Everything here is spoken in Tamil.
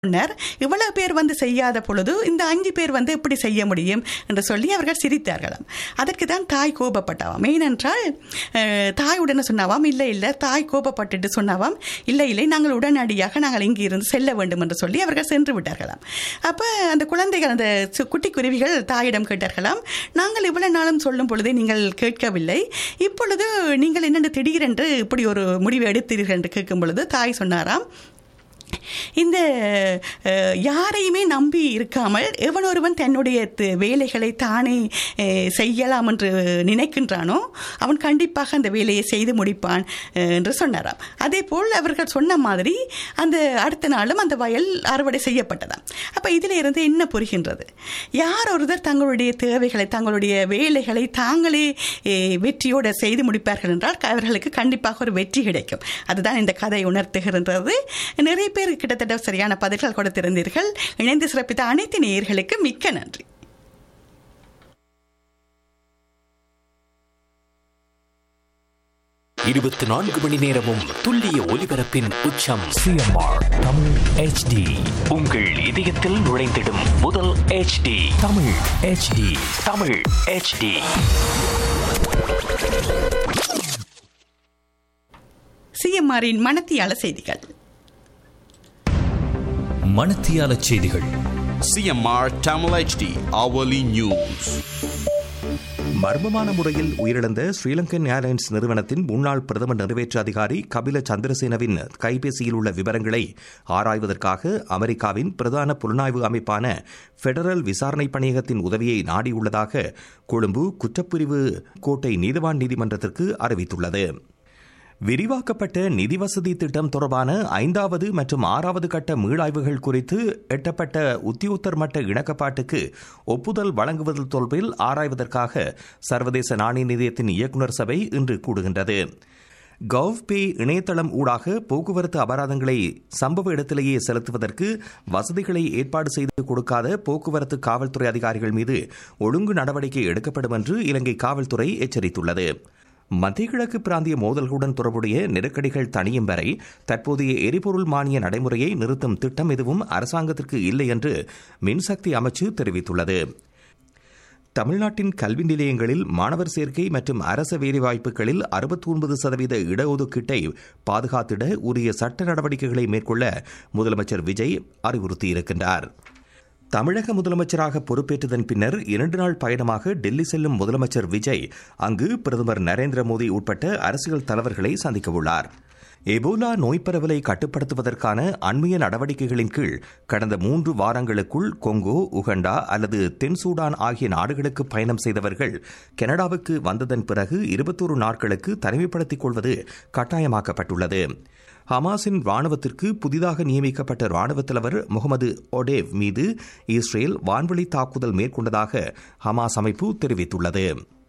சொன்னார் இவ்வளவு பேர் வந்து செய்யாத பொழுது இந்த அஞ்சு பேர் வந்து எப்படி செய்ய முடியும் என்று சொல்லி அவர்கள் சிரித்தார்களாம் அதற்கு தான் தாய் கோபப்பட்டாவாம் ஏனென்றால் அஹ், தாய் உடனே சொன்னாவாம் இல்லை இல்லை தாய் கோபப்பட்டுட்டு சொன்னாவாம் இல்லை இல்லை நாங்கள் உடனடியாக நாங்கள் இங்கே இருந்து செல்ல வேண்டும் என்று சொல்லி அவர்கள் சென்று விட்டார்களாம் அப்போ அந்த குழந்தைகள் அந்த சு- குட்டி குருவிகள் தாயிடம் கேட்டார்களாம் நாங்கள் இவ்வளவு நாளும் சொல்லும் பொழுதே நீங்கள் கேட்கவில்லை இப்பொழுது நீங்கள் என்னென்று திடீரென்று இப்படி ஒரு முடிவு எடுத்தீர்கள் என்று கேட்கும் பொழுது தாய் சொன்னாராம் இந்த அஹ், யாரையுமே நம்பி இருக்காமல் எவனொருவன் தன்னுடைய த- வேலைகளை தானே அஹ், செய்யலாம் என்று நினைக்கின்றானோ அவன் கண்டிப்பாக அந்த வேலையை செய்து முடிப்பான் அஹ், என்று சொன்னாராம் அதே போல் அவர்கள் சொன்ன மாதிரி அந்த அடுத்த நாளும் அந்த வயல் அறுவடை செய்யப்பட்டதாம் அப்போ இதில் இருந்து என்ன புரிகின்றது யார் ஒருவர் தங்களுடைய தேவைகளை தங்களுடைய வேலைகளை தாங்களே அஹ், வெற்றியோடு செய்து முடிப்பார்கள் என்றால் அவர்களுக்கு கண்டிப்பாக ஒரு வெற்றி கிடைக்கும் அதுதான் இந்த கதை உணர்த்துகின்றது நிறைய பேர் கிட்டத்தட்ட சரியான பதில்கள் கொடுத்திருந்தீர்கள் இணைந்து சிறப்பித்த அனைத்து நேயர்களுக்கு மிக்க நன்றி இருபத்தி நான்கு மணி நேரமும் துல்லிய ஒலிபரப்பின் உச்சம் சிஎம்ஆர் தமிழ் ஹெச்டி உங்கள் இதயத்தில் நுழைந்திடும் முதல் HD Tamil HD Tamil HD சிஎம்ஆரின் மனத்தியால செய்திகள் மணத்தியால செய்திகள் CMR Tamil HD hourly news. மர்மமான முறையில் உயிரிழந்த ஸ்ரீலங்கன் ஏர்லைன்ஸ் நிறுவனத்தின் முன்னாள் பிரதம நிறைவேற்று அதிகாரி கபில சந்திரசேனவின் கைபேசியில் உள்ள விவரங்களை ஆராய்வதற்காக அமெரிக்காவின் பிரதான புலனாய்வு அமைப்பான பெடரல் விசாரணை பணியகத்தின் உதவியை நாடியுள்ளதாக கொழும்பு குற்றப்பிரிவு கோட்டை நீதிவான் நீதிமன்றத்திற்கு அறிவித்துள்ளது விரிவாக்கப்பட்ட நிதி வசதி திட்டம் தொடர்பான ஐந்தாவது மற்றும் ஆறாவது கட்ட மீளாய்வுகள் குறித்து எட்டப்பட்ட உத்தியோத்தர் மட்ட இணக்கப்பாட்டுக்கு ஒப்புதல் வழங்குவது தொடர்பில் ஆராய்வதற்காக சர்வதேச நாணய நிதியத்தின் இயக்குநர் சபை இன்று கூடுகின்றது கவ் பே இணையதளம் ஊடாக போக்குவரத்து அபராதங்களை சம்பவ இடத்திலேயே செலுத்துவதற்கு வசதிகளை ஏற்பாடு செய்து கொடுக்காத போக்குவரத்து காவல்துறை அதிகாரிகள் மீது ஒழுங்கு நடவடிக்கை எடுக்கப்படும் என்று இலங்கை காவல்துறை எச்சரித்துள்ளது மத்திய கிழக்கு பிராந்திய மோதல்களுடன் தொடர்புடைய நெருக்கடிகள் தணியும் வரை தற்போதைய எரிபொருள் மானிய நடைமுறையை நிறுத்தும் திட்டம் எதுவும் அரசாங்கத்திற்கு இல்லை என்று மின்சக்தி அமைச்சு தெரிவித்துள்ளது தமிழ்நாட்டின் கல்வி நிலையங்களில் மாணவர் சேர்க்கை மற்றும் அரச வேலைவாய்ப்புகளில் அறுபத்தி ஒன்பது சதவீத இடஒதுக்கீட்டை பாதுகாத்திட உரிய சட்ட நடவடிக்கைகளை மேற்கொள்ள முதலமைச்சர் விஜய் அறிவுறுத்தியிருக்கின்றார் தமிழக முதலமைச்சராக பொறுப்பேற்றதன் பின்னர் இரண்டு நாள் பயணமாக டெல்லி செல்லும் முதலமைச்சர் விஜய் அங்கு பிரதமர் நரேந்திர மோடி உட்பட்ட அரசியல் தலைவர்களை சந்திக்கவுள்ளார் எபோலா நோய் பரவலை கட்டுப்படுத்துவதற்கான அண்மைய நடவடிக்கைகளின் கீழ் கடந்த மூன்று வாரங்களுக்குள் கொங்கோ உகண்டா அல்லது தென் சூடான் ஆகிய நாடுகளுக்கு பயணம் செய்தவர்கள் கனடாவுக்கு வந்ததன் பிறகு இருபத்தோரு நாட்களுக்கு தனிமைப்படுத்திக் கொள்வது கட்டாயமாக்கப்பட்டுள்ளது ஹமாஸின் ராணுவத்திற்கு புதிதாக நியமிக்கப்பட்ட ராணுவ தலைவர் முகமது ஒடேவ் மீது இஸ்ரேல் வான்வழி தாக்குதல் மேற்கொண்டதாக ஹமாஸ் அமைப்பு தெரிவித்துள்ளது